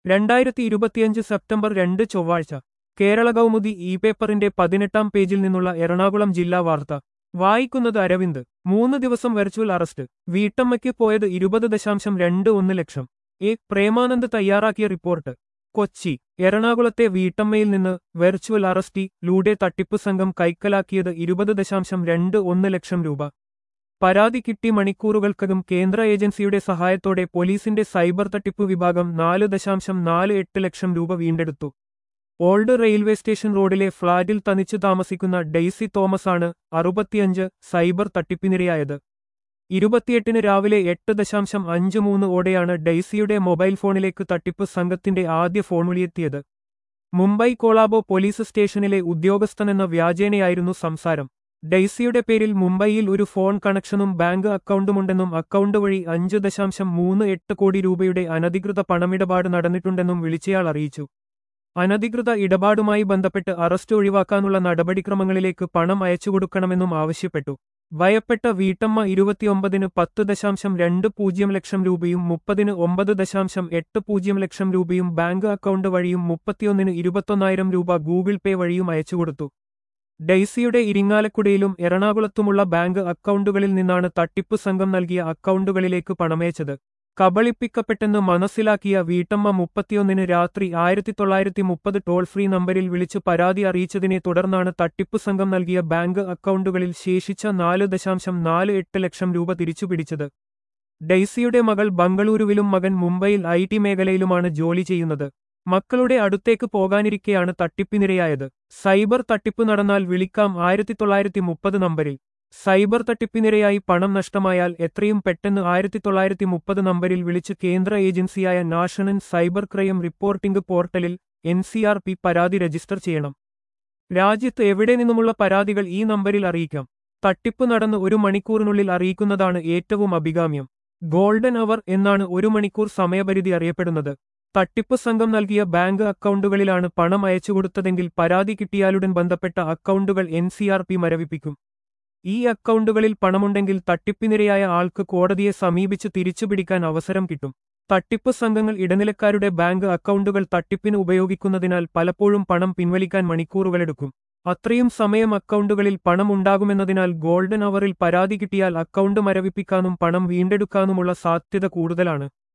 രണ്ടായിരത്തി ഇരുപത്തിയഞ്ച് സെപ്റ്റംബർ രണ്ട് ചൊവ്വാഴ്ച കേരള കൗമുദി ഇ പേപ്പറിന്റെ പതിനെട്ടാം പേജിൽ നിന്നുള്ള എറണാകുളം ജില്ലാ വാർത്ത വായിക്കുന്നത് അരവിന്ദ് മൂന്ന് ദിവസം വെർച്വൽ അറസ്റ്റ് വീട്ടമ്മയ്ക്ക് പോയത് ഇരുപത് ദശാംശം രണ്ട് ഒന്ന് ലക്ഷം എ പ്രേമാനന്ദ് തയ്യാറാക്കിയ റിപ്പോർട്ട് കൊച്ചി എറണാകുളത്തെ വീട്ടമ്മയിൽ നിന്ന് വെർച്വൽ അറസ്റ്റി ലൂടെ തട്ടിപ്പ് സംഘം കൈക്കലാക്കിയത് ഇരുപത് ദശാംശം രണ്ട് ഒന്ന് ലക്ഷം രൂപ പരാതി കിട്ടി മണിക്കൂറുകൾക്കകം കേന്ദ്ര ഏജൻസിയുടെ സഹായത്തോടെ പോലീസിന്റെ സൈബർ തട്ടിപ്പ് വിഭാഗം നാല് ദശാംശം നാല് എട്ട് ലക്ഷം രൂപ വീണ്ടെടുത്തു ഓൾഡ് റെയിൽവേ സ്റ്റേഷൻ റോഡിലെ ഫ്ളാറ്റിൽ തനിച്ചു താമസിക്കുന്ന ഡെയ്സി തോമസാണ് അറുപത്തിയഞ്ച് സൈബർ തട്ടിപ്പിനിരയായത് ഇരുപത്തിയെട്ടിന് രാവിലെ എട്ട് ദശാംശം അഞ്ച് മൂന്ന് ഓടെയാണ് ഡെയ്സിയുടെ മൊബൈൽ ഫോണിലേക്ക് തട്ടിപ്പ് സംഘത്തിന്റെ ആദ്യ ഫോൺ വിളിയെത്തിയത് മുംബൈ കോളാബോ പോലീസ് സ്റ്റേഷനിലെ ഉദ്യോഗസ്ഥനെന്ന വ്യാജേനയായിരുന്നു സംസാരം ഡെയ്സിയുടെ പേരിൽ മുംബൈയിൽ ഒരു ഫോൺ കണക്ഷനും ബാങ്ക് അക്കൗണ്ടുമുണ്ടെന്നും അക്കൗണ്ട് വഴി അഞ്ച് ദശാംശം മൂന്ന് എട്ട് കോടി രൂപയുടെ അനധികൃത പണമിടപാട് നടന്നിട്ടുണ്ടെന്നും വിളിച്ചയാൾ അറിയിച്ചു അനധികൃത ഇടപാടുമായി ബന്ധപ്പെട്ട് അറസ്റ്റ് ഒഴിവാക്കാനുള്ള നടപടിക്രമങ്ങളിലേക്ക് പണം അയച്ചുകൊടുക്കണമെന്നും ആവശ്യപ്പെട്ടു ഭയപ്പെട്ട വീട്ടമ്മ ഇരുപത്തിയൊമ്പതിന് പത്ത് ദശാംശം രണ്ട് പൂജ്യം ലക്ഷം രൂപയും മുപ്പതിന് ഒമ്പത് ദശാംശം എട്ട് പൂജ്യം ലക്ഷം രൂപയും ബാങ്ക് അക്കൗണ്ട് വഴിയും മുപ്പത്തിയൊന്നിന് ഇരുപത്തൊന്നായിരം രൂപ ഗൂഗിൾ പേ വഴിയും അയച്ചുകൊടുത്തു ഡെയ്സിയുടെ ഇരിങ്ങാലക്കുടയിലും എറണാകുളത്തുമുള്ള ബാങ്ക് അക്കൗണ്ടുകളിൽ നിന്നാണ് തട്ടിപ്പ് സംഘം നൽകിയ അക്കൗണ്ടുകളിലേക്ക് പണമയച്ചത് കബളിപ്പിക്കപ്പെട്ടെന്ന് മനസ്സിലാക്കിയ വീട്ടമ്മ മുപ്പത്തിയൊന്നിന് രാത്രി ആയിരത്തി തൊള്ളായിരത്തി മുപ്പത് ടോൾ ഫ്രീ നമ്പരിൽ വിളിച്ച് പരാതി അറിയിച്ചതിനെ തുടർന്നാണ് തട്ടിപ്പ് സംഘം നൽകിയ ബാങ്ക് അക്കൗണ്ടുകളിൽ ശേഷിച്ച നാല് ദശാംശം നാല് എട്ട് ലക്ഷം രൂപ തിരിച്ചുപിടിച്ചത് ഡെയ്സിയുടെ മകൾ ബംഗളൂരുവിലും മകൻ മുംബൈയിൽ ഐ ടി മേഖലയിലുമാണ് ജോലി ചെയ്യുന്നത് മക്കളുടെ അടുത്തേക്ക് പോകാനിരിക്കെയാണ് തട്ടിപ്പിനിരയായത് സൈബർ തട്ടിപ്പ് നടന്നാൽ വിളിക്കാം ആയിരത്തി തൊള്ളായിരത്തി മുപ്പത് നമ്പരിൽ സൈബർ തട്ടിപ്പിനിരയായി പണം നഷ്ടമായാൽ എത്രയും പെട്ടെന്ന് ആയിരത്തി തൊള്ളായിരത്തി മുപ്പത് നമ്പരിൽ വിളിച്ച് കേന്ദ്ര ഏജൻസിയായ നാഷണൽ സൈബർ ക്രൈം റിപ്പോർട്ടിംഗ് പോർട്ടലിൽ എൻ സി ആർ പി പരാതി രജിസ്റ്റർ ചെയ്യണം രാജ്യത്ത് എവിടെ നിന്നുമുള്ള പരാതികൾ ഈ നമ്പരിൽ അറിയിക്കാം തട്ടിപ്പ് നടന്ന് ഒരു മണിക്കൂറിനുള്ളിൽ അറിയിക്കുന്നതാണ് ഏറ്റവും അഭികാമ്യം ഗോൾഡൻ അവർ എന്നാണ് ഒരു മണിക്കൂർ സമയപരിധി അറിയപ്പെടുന്നത് തട്ടിപ്പ് സംഘം നൽകിയ ബാങ്ക് അക്കൗണ്ടുകളിലാണ് പണം അയച്ചുകൊടുത്തതെങ്കിൽ പരാതി കിട്ടിയാലുടൻ ബന്ധപ്പെട്ട അക്കൗണ്ടുകൾ എൻ സി ആർ പി മരവിപ്പിക്കും ഈ അക്കൗണ്ടുകളിൽ പണമുണ്ടെങ്കിൽ തട്ടിപ്പിനിരയായ ആൾക്ക് കോടതിയെ സമീപിച്ച് തിരിച്ചുപിടിക്കാൻ അവസരം കിട്ടും തട്ടിപ്പ് സംഘങ്ങൾ ഇടനിലക്കാരുടെ ബാങ്ക് അക്കൗണ്ടുകൾ തട്ടിപ്പിന് ഉപയോഗിക്കുന്നതിനാൽ പലപ്പോഴും പണം പിൻവലിക്കാൻ മണിക്കൂറുകളെടുക്കും അത്രയും സമയം അക്കൗണ്ടുകളിൽ പണം ഉണ്ടാകുമെന്നതിനാൽ ഗോൾഡൻ അവറിൽ പരാതി കിട്ടിയാൽ അക്കൗണ്ട് മരവിപ്പിക്കാനും പണം വീണ്ടെടുക്കാനുമുള്ള സാധ്യത കൂടുതലാണ്